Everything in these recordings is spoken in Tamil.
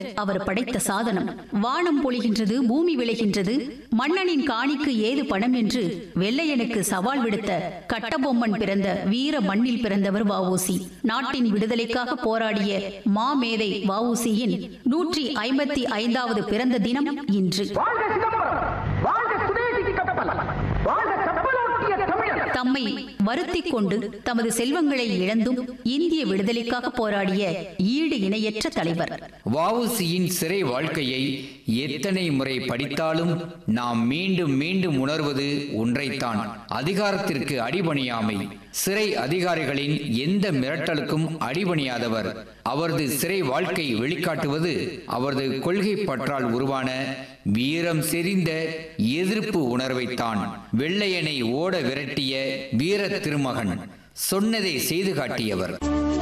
அவர் படைத்த சாதனம் வானம் பொழிகின்றது பூமி விளைகின்றது மன்னனின் காணிக்கு ஏது பணம் என்று வெள்ளையனுக்கு சவால் விடுத்த கட்டபொம்மன் பிறந்த வீர மண்ணில் பிறந்தவர் வஉசி நாட்டின் விடுதலைக்காக போராடிய மாமேதை வஉசியின் நூற்றி ஐம்பத்தி ஐந்தாவது பிறந்த தினம் இன்று வாழ்க சிதம்பரம் வாழ்க சுதேசிக்கு கட்டப்பல் வாழ்க கப்பலோட்டிய தமிழன் தம்மை வருத்திக் கொண்டு தமது செல்வங்களை இழந்தும் இந்திய விடுதலைக்காக போராடிய ஈடு இணையற்ற தலைவர் வஉசியின் சிறை வாழ்க்கையை எத்தனை முறை படித்தாலும் நாம் மீண்டும் மீண்டும் உணர்வது ஒன்றைத்தான் அதிகாரத்திற்கு அடிபணியாமை சிறை அதிகாரிகளின் எந்த மிரட்டலுக்கும் அடிபணியாதவர் அவரது சிறை வாழ்க்கை வெளிக்காட்டுவது அவரது கொள்கை பற்றால் உருவான வீரம் செறிந்த எதிர்ப்பு உணர்வைத்தான் வெள்ளையனை ஓட விரட்டிய வீர திருமகன் சொன்னதை செய்து காட்டியவர்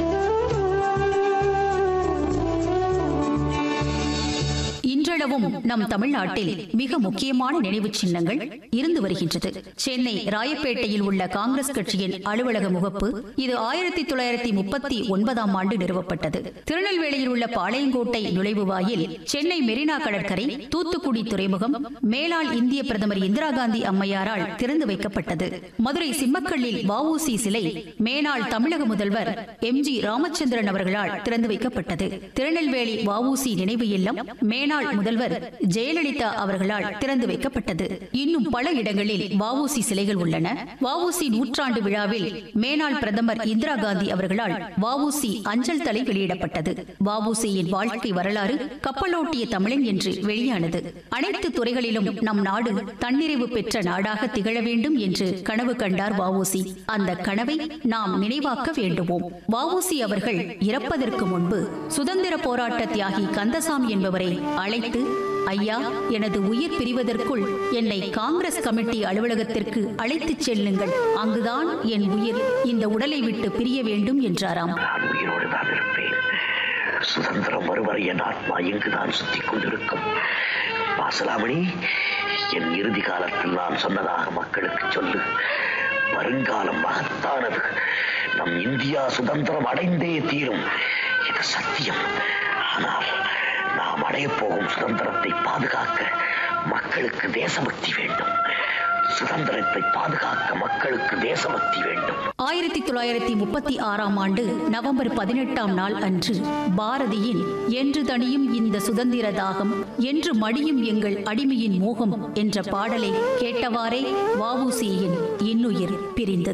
இன்றளவும் நம் தமிழ்நாட்டில் மிக முக்கியமான நினைவுச் சின்னங்கள் இருந்து வருகின்றது சென்னை ராயப்பேட்டையில் உள்ள காங்கிரஸ் கட்சியின் அலுவலக முகப்பு இது ஆயிரத்தி தொள்ளாயிரத்தி முப்பத்தி ஒன்பதாம் ஆண்டு நிறுவப்பட்டது திருநெல்வேலியில் உள்ள பாளையங்கோட்டை நுழைவு வாயில் சென்னை மெரினா கடற்கரை தூத்துக்குடி துறைமுகம் மேலாள் இந்திய பிரதமர் இந்திரா காந்தி அம்மையாரால் திறந்து வைக்கப்பட்டது மதுரை சிம்மக்கல்லில் வஉசி சிலை மேனாள் தமிழக முதல்வர் எம் ஜி ராமச்சந்திரன் அவர்களால் திறந்து வைக்கப்பட்டது திருநெல்வேலி வஉசி நினைவு இல்லம் மேனாள் முதல்வர் ஜெயலலிதா அவர்களால் திறந்து வைக்கப்பட்டது இன்னும் பல இடங்களில் வஉசி சிலைகள் உள்ளன வஉசி நூற்றாண்டு விழாவில் மேனாள் பிரதமர் இந்திரா காந்தி அவர்களால் வஉசி அஞ்சல் தலை வெளியிடப்பட்டது வஉசியின் வாழ்க்கை வரலாறு கப்பலோட்டிய தமிழன் என்று வெளியானது அனைத்து துறைகளிலும் நம் நாடு தன்னிறைவு பெற்ற நாடாக திகழ வேண்டும் என்று கனவு கண்டார் வஉசி அந்த கனவை நாம் நினைவாக்க வேண்டுவோம் வஉசி அவர்கள் இறப்பதற்கு முன்பு சுதந்திர போராட்ட தியாகி கந்தசாமி என்பவரை அழைத்து ஐயா எனது உயிர் பிரிவதற்குள் என்னை காங்கிரஸ் கமிட்டி அலுவலகத்திற்கு அழைத்துச் செல்லுங்கள் அங்குதான் என் உயிர் இந்த உடலை விட்டு பிரிய வேண்டும் என்றாராம் நான் உயிரோடு தான் இருப்பேன் சுதந்திரம் வருவரை என் ஆத்மா இங்குதான் சுத்திக் கொண்டிருக்கும் வாசலாமணி என் இறுதி காலத்தில் நான் சொன்னதாக மக்களுக்கு சொல்லு வருங்காலம் மகத்தானது நம் இந்தியா சுதந்திரம் அடைந்தே தீரும் இது சத்தியம் ஆனால் நாம் அடையப் போகும் சுதந்திரத்தை பாதுகாக்க மக்களுக்கு தேசபக்தி வேண்டும் சுதந்திரத்தை பாதுகாக்க மக்களுக்கு தேசபக்தி வேண்டும் ஆயிரத்தி தொள்ளாயிரத்தி முப்பத்தி ஆறாம் ஆண்டு நவம்பர் பதினெட்டாம் நாள் அன்று பாரதியின் என்று தணியும் இந்த சுதந்திர தாகம் என்று மடியும் எங்கள் அடிமையின் மோகம் என்ற பாடலை கேட்டவாறே வஉசியின் இன்னுயிர் பிரிந்தது